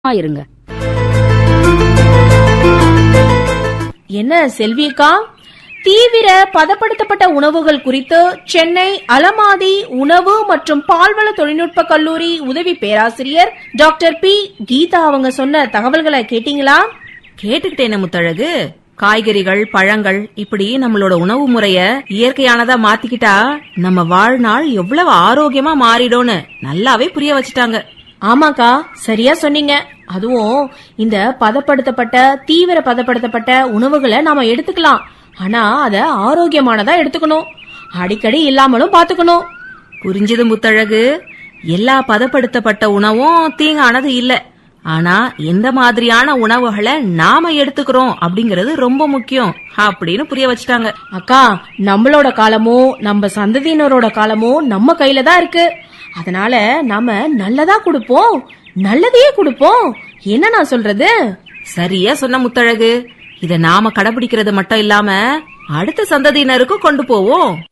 இருங்க என்ன செல்வியக்கா தீவிர பதப்படுத்தப்பட்ட உணவுகள் குறித்து சென்னை அலமாதி உணவு மற்றும் பால்வள தொழில்நுட்ப கல்லூரி உதவி பேராசிரியர் டாக்டர் பி கீதா அவங்க சொன்ன தகவல்களை கேட்டீங்களா கேட்டுக்கிட்டேனே முத்தழகு காய்கறிகள் பழங்கள் இப்படி நம்மளோட உணவு முறைய இயற்கையானதா மாத்திக்கிட்டா நம்ம வாழ்நாள் எவ்வளவு ஆரோக்கியமா மாறிடும்னு நல்லாவே புரிய வச்சுட்டாங்க ஆமாக்கா சரியா சொன்னீங்க அதுவும் இந்த பதப்படுத்தப்பட்ட தீவிர பதப்படுத்தப்பட்ட உணவுகளை நாம எடுத்துக்கலாம் ஆனா அத ஆரோக்கியமானதா எடுத்துக்கணும் அடிக்கடி இல்லாமலும் பாத்துக்கணும் புரிஞ்சது முத்தழகு எல்லா பதப்படுத்தப்பட்ட உணவும் தீங்கானது இல்ல ஆனா எந்த மாதிரியான உணவுகளை நாம எடுத்துக்கிறோம் அப்படிங்கறது ரொம்ப முக்கியம் அப்படின்னு புரிய வச்சுட்டாங்க அக்கா நம்மளோட காலமும் நம்ம சந்ததியினரோட காலமும் நம்ம கையில தான் இருக்கு அதனால நாம நல்லதா கொடுப்போம் நல்லதையே கொடுப்போம் என்ன நான் சொல்றது சரியா சொன்ன முத்தழகு இத நாம கடைபிடிக்கிறது மட்டும் இல்லாம அடுத்த சந்ததியினருக்கும் கொண்டு போவோம்